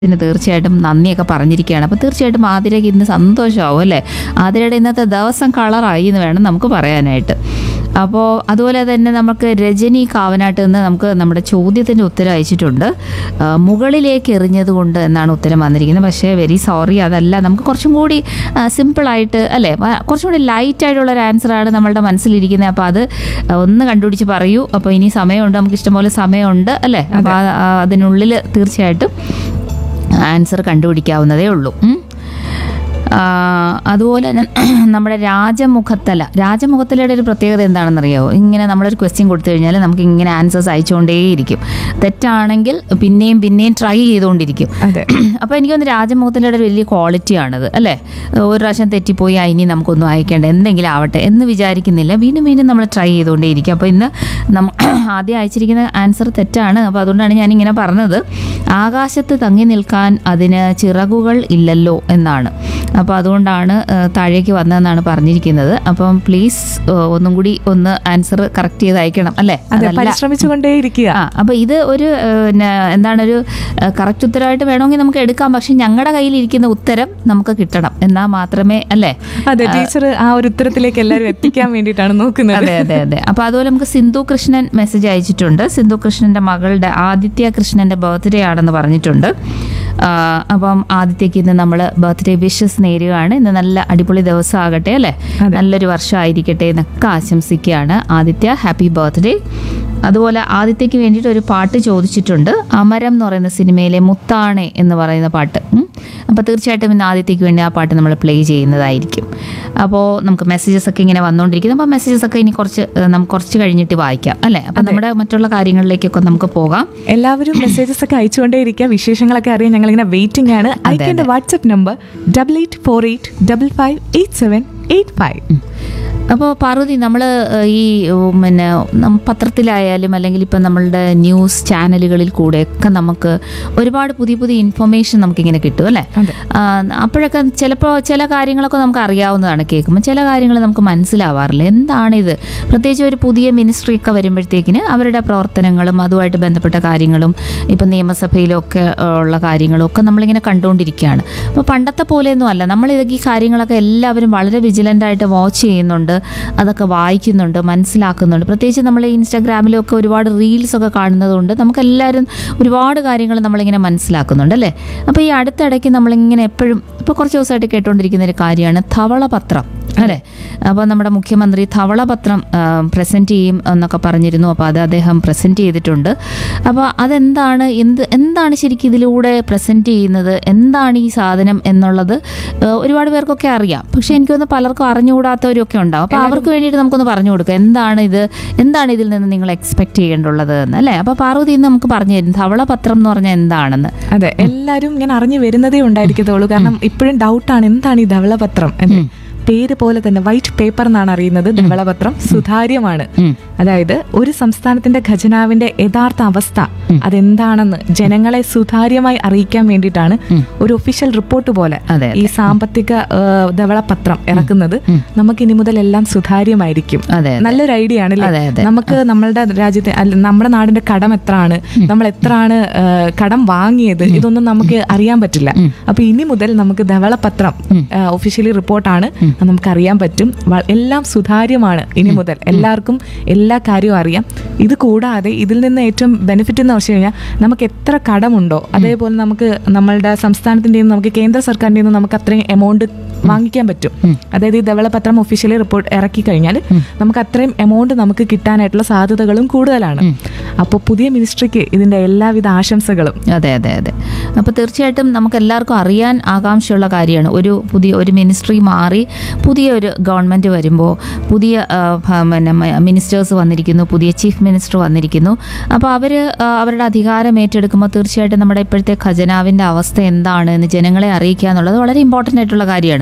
ഇതിന് തീർച്ചയായിട്ടും നന്ദിയൊക്കെ പറഞ്ഞിരിക്കുകയാണ് അപ്പോൾ തീർച്ചയായിട്ടും ആതിരയ്ക്ക് ഇന്ന് സന്തോഷമാവും അല്ലേ ആതിരയുടെ ഇന്നത്തെ ദിവസം കളറായി എന്ന് വേണം നമുക്ക് പറയാനായിട്ട് അപ്പോൾ അതുപോലെ തന്നെ നമുക്ക് രജനി കാവനാട്ട് നിന്ന് നമുക്ക് നമ്മുടെ ചോദ്യത്തിൻ്റെ ഉത്തരം അയച്ചിട്ടുണ്ട് ആ, മുകളിലേക്ക് എറിഞ്ഞത് കൊണ്ട് എന്നാണ് ഉത്തരം വന്നിരിക്കുന്നത് പക്ഷേ വെരി സോറി അതല്ല നമുക്ക് കുറച്ചും കൂടി സിമ്പിളായിട്ട് അല്ലേ വ- കുറച്ചും കൂടി ലൈറ്റ് ആയിട്ടുള്ള ഒരു ആൻസറാണ് നമ്മളുടെ മനസ്സിലിരിക്കുന്നത് അപ്പോൾ അത് ഒന്ന് കണ്ടുപിടിച്ച് പറയൂ അപ്പോൾ ഇനി സമയമുണ്ട് നമുക്ക് ഇഷ്ടംപോലെ സമയമുണ്ട് അല്ലേ അപ്പോൾ ആ- ആ അതിനുള്ളിൽ തീർച്ചയായിട്ടും ആൻസർ കണ്ടുപിടിക്കാവുന്നതേ ഉള്ളൂ ഉം. ആ, അതുപോലെ തന്നെ നമ്മുടെ രാജമുഖത്തല രാജമുഖത്തലയുടെ ഒരു പ്രത്യേകത എന്താണെന്നറിയാമോ ഇങ്ങനെ നമ്മളൊരു ക്വസ്റ്റ്യൻ കൊടുത്തു കഴിഞ്ഞാൽ നമുക്ക് ഇങ്ങനെ ആൻസേഴ്സ് അയച്ചുകൊണ്ടേയിരിക്കും തെറ്റാണെങ്കിൽ പിന്നെയും പിന്നെയും ട്രൈ ചെയ്തുകൊണ്ടിരിക്കും അതെ അപ്പോൾ എനിക്ക് തോന്നുന്നു രാജമുഖത്തിൻ്റെ ഒരു വലിയ ക്വാളിറ്റിയാണത് അല്ലേ ഒരു പ്രാവശ്യം തെറ്റിപ്പോയി ആ, ഇനി നമുക്കൊന്നും അയക്കേണ്ട എന്തെങ്കിലും ആവട്ടെ എന്ന് വിചാരിക്കുന്നില്ല വീണ്ടും വീണ്ടും നമ്മൾ ട്രൈ ചെയ്തുകൊണ്ടേയിരിക്കും അപ്പോൾ ഇന്ന് നമ്മ ആദ്യം അയച്ചിരിക്കുന്ന ആൻസർ തെറ്റാണ് അപ്പോൾ അതുകൊണ്ടാണ് ഞാനിങ്ങനെ പറഞ്ഞത് ആകാശത്ത് തങ്ങി നിൽക്കാൻ അതിന് ചിറകുകൾ ഇല്ലല്ലോ എന്നാണ് അപ്പോൾ അതുകൊണ്ടാണ് ആ, താഴേക്ക് വന്നതെന്നാണ് പറഞ്ഞിരിക്കുന്നത് അപ്പം പ്ലീസ് ഒന്നും കൂടി ഒന്ന് ആൻസർ കറക്റ്റ് ചെയ്ത് അയക്കണം അല്ലേ അതെ അതല്ല പരിശ്രമിച്ചുകൊണ്ടേ ഇരിക്കുക ആ അപ്പൊ ഇത് ഒരു ഏഹ്, പിന്നെ എന്താണ് ഒരു കറക്റ്റ് ഉത്തരമായിട്ട് വേണമെങ്കിൽ നമുക്ക് എടുക്കാം പക്ഷെ ഞങ്ങളുടെ കയ്യിലിരിക്കുന്ന ഉത്തരം നമുക്ക് കിട്ടണം എന്നാൽ മാത്രമേ അല്ലേ അതെ ടീച്ചർ ആ ഒരു ഉത്തരത്തിലേക്ക് എല്ലാവരും എത്തിക്കാൻ വേണ്ടിയിട്ടാണ് നോക്കുന്നത് അതെ അതെ അതെ അപ്പൊ അതുപോലെ നമുക്ക് സിന്ധു കൃഷ്ണൻ മെസ്സേജ് അയച്ചിട്ടുണ്ട് സിന്ധു കൃഷ്ണന്റെ മകളുടെ ആദിത്യ കൃഷ്ണന്റെ ബർത്ത്ഡേ ആണെന്ന് പറഞ്ഞിട്ടുണ്ട് ആ, അപ്പം ആദിത്യക്ക് ഇന്ന് നമ്മൾ ബർത്ത്ഡേ വിഷസ് നേരുകയാണ് ഇന്ന് നല്ല അടിപൊളി ദിവസം ആകട്ടെ അല്ലേ അതെ. നല്ലൊരു വർഷം ആയിരിക്കട്ടെ എന്നൊക്കെ ആശംസിക്കുകയാണ് ആദിത്യ ഹാപ്പി ബർത്ത്ഡേ അതുപോലെ ആദിത്യക്ക് വേണ്ടിയിട്ട് ഒരു പാട്ട് ചോദിച്ചിട്ടുണ്ട് അമരം എന്ന് പറയുന്ന സിനിമയിലെ മുത്താണെ എന്ന് പറയുന്ന പാട്ട് ഉം. അപ്പോൾ തീർച്ചയായിട്ടും ഇന്ന് ആദിത്യക്ക് വേണ്ടി ആ പാട്ട് നമ്മൾ പ്ലേ ചെയ്യുന്നതായിരിക്കും അപ്പോൾ നമുക്ക് മെസ്സേജസ് ഒക്കെ ഇങ്ങനെ വന്നുകൊണ്ടിരിക്കുന്നു അപ്പോൾ മെസ്സേജസ് ഒക്കെ ഇനി കുറച്ച് ഏഹ്, നമുക്ക് കുറച്ച് കഴിഞ്ഞിട്ട് വായിക്കാം അല്ലേ അപ്പം നമ്മുടെ മറ്റുള്ള കാര്യങ്ങളിലേക്കൊക്കെ നമുക്ക് പോകാം എല്ലാവരും മെസ്സേജസ് ഒക്കെ അയച്ചുകൊണ്ടേ ഇരിക്കുക വിശേഷങ്ങളൊക്കെ അറിയാൻ ഞങ്ങൾ ഇങ്ങനെ വെയിറ്റിംഗ് ആണ് അയക്കേണ്ട WhatsApp number double eight four eight double five eight seven eight five അപ്പോൾ പാർവതി നമ്മൾ ഈ ഉം, പിന്നെ നം- പത്രത്തിലായാലും അല്ലെങ്കിൽ ഇപ്പം നമ്മളുടെ ന്യൂസ് ചാനലുകളിൽ കൂടെയൊക്കെ നമുക്ക് ഒരുപാട് പുതിയ പുതിയ ഇൻഫർമേഷൻ നമുക്കിങ്ങനെ കിട്ടും അല്ലേ അതെ. ആ, അപ്പോഴൊക്കെ ചിലപ്പോൾ ചില കാര്യങ്ങളൊക്കെ നമുക്ക് അറിയാവുന്നതാണ് കേൾക്കുമ്പോൾ ചില കാര്യങ്ങൾ നമുക്ക് മനസ്സിലാവാറില്ല എന്താണിത് പ്രത്യേകിച്ച് ഒരു പുതിയ മിനിസ്ട്രി ഒക്കെ വരുമ്പോഴത്തേക്കിന് അവരുടെ പ്രവർത്തനങ്ങളും അതുമായിട്ട് ബന്ധപ്പെട്ട കാര്യങ്ങളും ഇപ്പം നിയമസഭയിലൊക്കെ ഉള്ള കാര്യങ്ങളും ഒക്കെ നമ്മളിങ്ങനെ കണ്ടുകൊണ്ടിരിക്കുകയാണ് അപ്പോൾ പണ്ടത്തെ പോലെയൊന്നും അല്ല നമ്മൾ ഇതൊക്കെ ഈ കാര്യങ്ങളൊക്കെ എല്ലാവരും വളരെ വിജിലൻ്റ് ആയിട്ട് വാച്ച് ചെയ്യുന്നുണ്ട് അതൊക്കെ വായിക്കുന്നുണ്ട് മനസ്സിലാക്കുന്നുണ്ട് പ്രത്യേകിച്ച് നമ്മൾ ഇൻസ്റ്റാഗ്രാമിലൊക്കെ ഒരുപാട് റീൽസ് ഒക്കെ കാണുന്നതുകൊണ്ട് നമുക്കെല്ലാവരും ഒരുപാട് കാര്യങ്ങൾ നമ്മളിങ്ങനെ മനസ്സിലാക്കുന്നുണ്ട് അല്ലേ അപ്പോൾ ഈ അടുത്തിടയ്ക്ക് നമ്മളിങ്ങനെ എപ്പോഴും ഇപ്പോൾ കുറച്ച് ദിവസമായിട്ട് കേട്ടുകൊണ്ടിരിക്കുന്ന ഒരു കാര്യമാണ് ധവളപത്രം അല്ലേ അപ്പോൾ നമ്മുടെ മുഖ്യമന്ത്രി ധവളപത്രം പ്രസൻറ്റ് ചെയ്യും എന്നൊക്കെ പറഞ്ഞിരുന്നു അപ്പോൾ അത് അദ്ദേഹം പ്രസൻറ്റ് ചെയ്തിട്ടുണ്ട് അപ്പോൾ അതെന്താണ് എന്ത് എന്താണ് ശരിക്കും ഇതിലൂടെ പ്രസൻറ്റ് ചെയ്യുന്നത് എന്താണ് ഈ സാധനം എന്നുള്ളത് ആ, ഒരുപാട് പേർക്കൊക്കെ അറിയാം പക്ഷേ എനിക്ക് തോന്നുന്നു പലർക്കും അറിഞ്ഞുകൂടാത്തവരൊക്കെ ഉണ്ടാവും അപ്പോൾ അവർക്ക് വേണ്ടിയിട്ട് നമുക്കൊന്ന് പറഞ്ഞു കൊടുക്കാം എന്താണ് ഇത് എന്താണ് ഇതിൽ നിന്ന് നിങ്ങൾ എക്സ്പെക്ട് ചെയ്യേണ്ടുള്ളത് എന്ന് അല്ലേ അപ്പോൾ പാർവതി ഇന്ന് നമുക്ക് പറഞ്ഞു തരും ധവളപത്രം എന്ന് പറഞ്ഞാൽ എന്താണെന്ന് അതെ എല്ലാവരും ഇങ്ങനെ അറിഞ്ഞു വരുന്നതേ ഉണ്ടായിരിക്കത്തുള്ളൂ കാരണം ഇപ്പോഴും ഡൗട്ടാണ് എന്താണ് ഈ ധവളപത്രം എന്ന് പേര് പോലെ തന്നെ വൈറ്റ് പേപ്പർ എന്നാണ് അറിയുന്നത് ധവളപത്രം സുതാര്യമാണ് ഉം. അതായത് ഒരു സംസ്ഥാനത്തിന്റെ ഖജനാവിന്റെ യഥാർത്ഥ അവസ്ഥ അതെന്താണെന്ന് ജനങ്ങളെ സുതാര്യമായി അറിയിക്കാൻ വേണ്ടിയിട്ടാണ് ഒരു ഒഫീഷ്യൽ റിപ്പോർട്ട് പോലെ അതെ, ഈ സാമ്പത്തിക ആ, ധവളപത്രം ഇറക്കുന്നത് നമുക്ക് ഇനി മുതൽ എല്ലാം സുതാര്യമായിരിക്കും അതെ, അതെ. നല്ലൊരു ഐഡിയ ആണ് അതെ, അല്ലേ അതെ. നമുക്ക് നമ്മളുടെ രാജ്യത്തെ അല്ല നമ്മുടെ നാടിന്റെ കടം എത്രയാണ് നമ്മൾ എത്രയാണ് ആ, കടം വാങ്ങിയത് ഇതൊന്നും നമുക്ക് അറിയാൻ പറ്റില്ല അപ്പൊ ഇനി മുതൽ നമുക്ക് ധവളപത്രം ഒഫീഷ്യലി റിപ്പോർട്ടാണ് അത് നമുക്ക് അറിയാൻ പറ്റും വ- എല്ലാം സുതാര്യമാണ് ഇനി മുതൽ എല്ലാവർക്കും എല്ലാ കാര്യവും അറിയാം ഇത് കൂടാതെ ഇതിൽ നിന്ന് ഏറ്റവും ബെനിഫിറ്റ് എന്ന് വെച്ച് കഴിഞ്ഞാൽ നമുക്ക് എത്ര കടമുണ്ടോ അതേപോലെ നമുക്ക് നമ്മളുടെ സംസ്ഥാനത്തിന്റെയും നമുക്ക് കേന്ദ്ര സർക്കാരിന്റെയും നിന്നും നമുക്ക് അത്രയും എമൗണ്ട് വാങ്ങിക്കാൻ പറ്റും അതായത് ഈ ധവളപത്രം ഒഫീഷ്യലി റിപ്പോർട്ട് ഇറക്കി കഴിഞ്ഞാൽ നമുക്ക് അത്രയും എമൗണ്ട് നമുക്ക് കിട്ടാനായിട്ടുള്ള സാധ്യതകളും കൂടുതലാണ് അപ്പോൾ പുതിയ മിനിസ്ട്രിക്ക് ഇതിന്റെ എല്ലാവിധ ആശംസകളും അതെ അതെ അതെ അപ്പോൾ തീർച്ചയായിട്ടും നമുക്ക് എല്ലാവർക്കും അറിയാൻ ആകാംക്ഷയുള്ള കാര്യമാണ് ഒരു പുതിയ ഒരു മിനിസ്ട്രി മാറി പുതിയ ഒരു ഗവൺമെൻറ് വരുമ്പോൾ പുതിയ ആ, ഭ- പിന്നെ മിനിസ്റ്റേഴ്സ് വന്നിരിക്കുന്നു പുതിയ ചീഫ് മിനിസ്റ്റർ വന്നിരിക്കുന്നു അപ്പോൾ അവർ അവരുടെ അധികാരം ഏറ്റെടുക്കുമ്പോൾ തീർച്ചയായിട്ടും നമ്മുടെ ഇപ്പോഴത്തെ ഖജനാവിൻ്റെ അവസ്ഥ എന്താണ് എന്ന് ജനങ്ങളെ അറിയിക്കുക എന്നുള്ളത് വളരെ ഇമ്പോർട്ടൻ്റ് ആയിട്ടുള്ള കാര്യമാണ്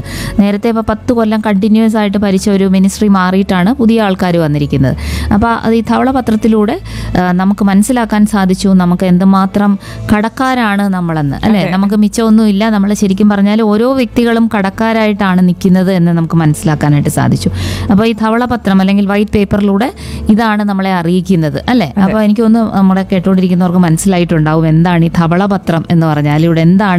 നേരത്തെ ഇപ്പോൾ പത്ത് കൊല്ലം കണ്ടിന്യൂസ് ആയിട്ട് ഭരിച്ച ഒരു മിനിസ്ട്രി മാറിയിട്ടാണ് പുതിയ ആൾക്കാർ വന്നിരിക്കുന്നത് അപ്പോൾ അത് ഈ ധവളപത്രത്തിലൂടെ ആ, നമുക്ക് മനസ്സിലാക്കാൻ സാധിച്ചു നമുക്ക് എന്തുമാത്രം കടക്കാരാണ് നമ്മളെന്ന് അല്ലേ നമുക്ക് മിച്ചമൊന്നുമില്ല നമ്മൾ ശരിക്കും പറഞ്ഞാൽ ഓരോ വ്യക്തികളും കടക്കാരായിട്ടാണ് നിൽക്കുന്നത് എന്ന് നമുക്ക് മനസ്സിലാക്കാനായിട്ട് സാധിച്ചു അപ്പോൾ ഈ ധവളപത്രം അല്ലെങ്കിൽ വൈറ്റ് പേപ്പറിലൂടെ ഇതാണ് നമ്മളെ അറിയിക്കുന്നത് അല്ലേ അപ്പോൾ എനിക്കൊന്ന് നമ്മുടെ കേട്ടുകൊണ്ടിരിക്കുന്നവർക്ക് മനസ്സിലായിട്ടുണ്ടാവും എന്താണ് ഈ ധവളപത്രം എന്ന് പറഞ്ഞാൽ ഇവിടെ എന്താണ്